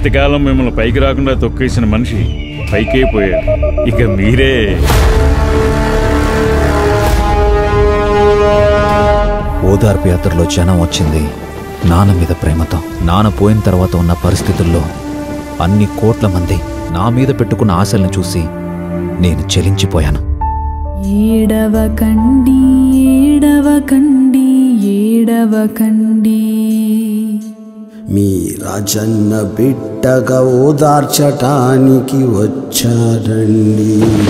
ఇంతకాలం మిమ్మల్ని పైకి రాకుండా తొక్కేసిన మనిషి పైకే పోయాడు ఇక మీరే ఓదార్పు యాత్రలో జనం వచ్చింది నాన్న మీద ప్రేమతో నాన్న పోయిన తర్వాత ఉన్న పరిస్థితుల్లో అన్ని కోట్ల మంది నా మీద పెట్టుకున్న ఆశలను చూసి నేను చెలించిపోయాను ఏడవ కండి ఏడవ కండి ఏడవ కండి మీ రాజన్న బిడ్డగా ఓదార్చటానికి వచ్చారండి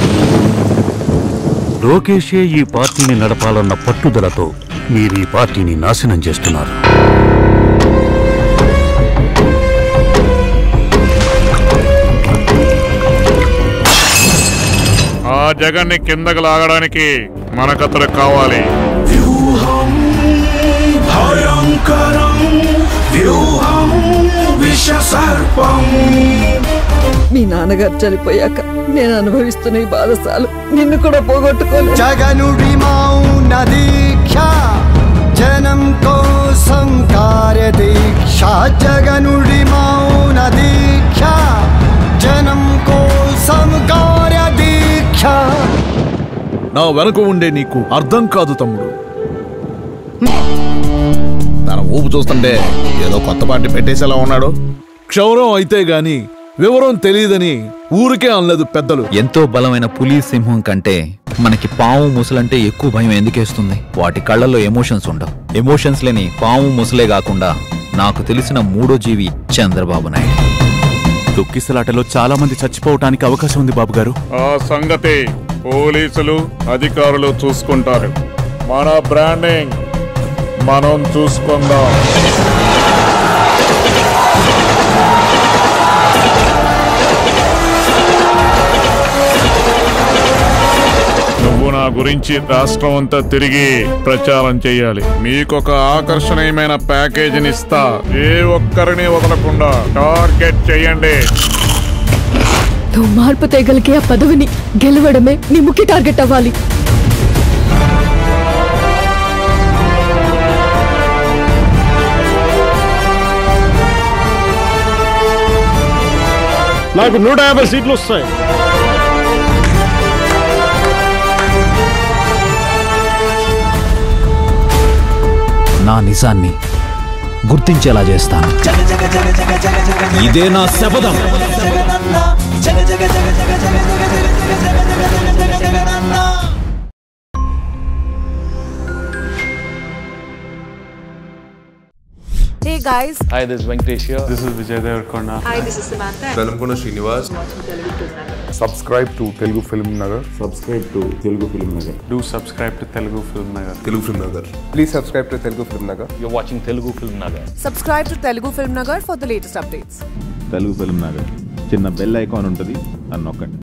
లోకేషే ఈ పార్టీని నడపాలన్న పట్టుదలతో మీరు ఈ పార్టీని నాశనం చేస్తున్నారు ఆ జగన్ని కిందకు లాగడానికి మనకతడు కావాలి భయంకరం వ్యూహం విష సర్పం మీ నాన్నగారు చనిపోయాక నేను అనుభవిస్తున్న ఈ బాధసాలు నిన్ను కూడా పోగొట్టుకోలేదు జగనుడి మౌన దీక్ష జనం కోసం కార్యదీక్ష జగనుడి మౌన దీక్ష జనం కోసం కార్యదీక్ష నా వెనక ఉండే నీకు అర్థం కాదు తమ్ముడు తన ఊపు చూస్తుంటే ఏదో కొత్త పార్టీ పెట్టేసేలా ఉన్నాడు క్షౌరం అయితే గాని వివరం తెలియదని ఊరికే అనలేదు పెద్దలు ఎంతో బలమైన పులి సింహం కంటే మనకి పాము ముసలంటే ఎక్కువ భయం ఎందుకేస్తుంది వాటి కళ్ళల్లో ఎమోషన్స్ ఉండవు ఎమోషన్స్ లేని పాము ముసలే కాకుండా నాకు తెలిసిన మూడో జీవి చంద్రబాబు నాయుడు తొక్కిసలాటలో చాలా మంది చచ్చిపోవటానికి అవకాశం ఉంది బాబు గారు ఆ సంగతి పోలీసులు అధికారులు చూసుకుంటారు మన బ్రాండింగ్ మనం చూసుకుందాం నువ్వు నా గురించి రాష్ట్రం అంతా తిరిగి ప్రచారం చేయాలి మీకొక ఆకర్షణీయమైన ప్యాకేజీని ఇస్తా ఏ ఒక్కరిని వదలకుండా టార్గెట్ చేయండి నువ్వు మార్పు తేగలిగే ఆ పదవిని గెలవడమే నీ ముఖ్య టార్గెట్ అవ్వాలి నాకు నూట యాభై సీట్లు వస్తాయి నా నిజాన్ని గుర్తించేలా చేస్తాను ఇదే నా శపథం Hey guys, Hi, this is Venkatesh here. This is Vijay Devarkonda. hi, this is Samantha. Velankonda Srinivas subscribe to Telugu Film Nagar Do subscribe to Telugu Film Nagar. Telugu Film Nagar please subscribe to Telugu Film Nagar You're watching Telugu Film Nagar. Subscribe to Telugu Film Nagar for the latest updates. Telugu Film Nagar చిన్న bell icon ఉంటుంది అని నొక్కండి